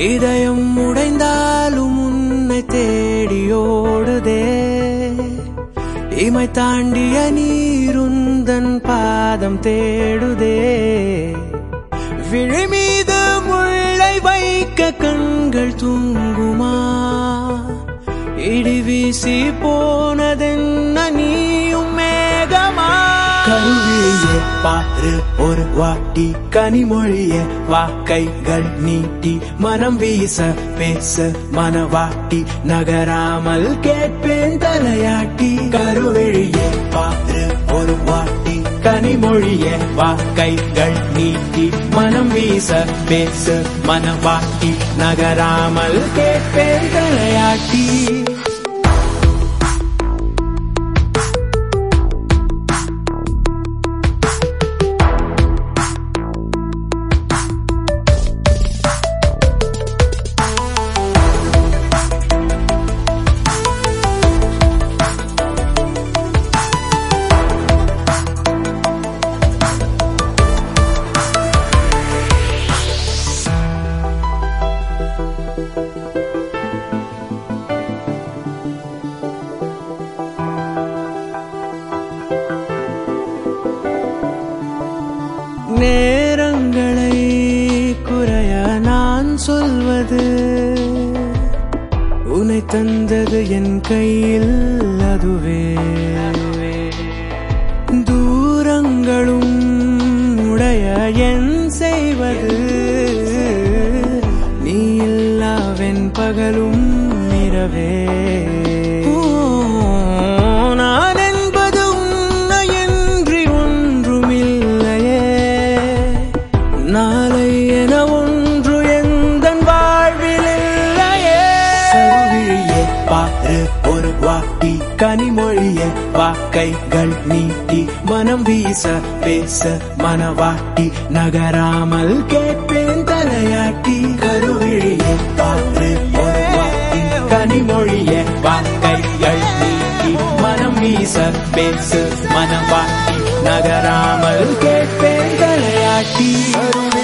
இதயம் உடைந்தாலும் உன்னை தேடியோடுதே இமை தாண்டிய நீருந்தன் பாதம் தேடுதே விழி மீது முள்ளை வைக்க கண்கள் தூங்குமா இடி வீசி போனதென்ன நீயும் மேகமா கருவிழியே பாரு ஒரு வாட்டி கனிமொழியே வாக்கைகள் நீட்டி மனம் வீச பேச மனவாட்டி நகராமல் கேட்பேன் தலையாட்டி கருவிழியே பாரு ஒரு வாட்டி கனிமொழியே வாக்கைகள் நீட்டி மனம் வீச பேச மனவாட்டி நகராமல் கேட்பேன் தலையாட்டி நேரங்களை குறைய நான் சொல்வது உனை தந்தது என் கையில் அதுவே தூரங்களும் உடைய என் செய்வது நீ இல்லாவென் பகலும் இரவே ஓ, நான் என்பது உன்னையன்றி ஒன்றுமில்லையே நாளை என ஒன்று எந்த வாழ்வில் இல்லையே செவிழியே பாரு ஒரு வாட்டி கனிமொழியே வாக்கைகள் நீட்டி மனம் வீச பேச மனவாட்டி நகராமல் கேட்பேன் தலையாட்டி கருவிழியே பாரு ஒரு வாட்டி கனிமொழியே வாக்கைகள் நீட்டி மனம் வீச பேச மனவாட்டி நகராமல் கேட்பேன் தலையாட்டி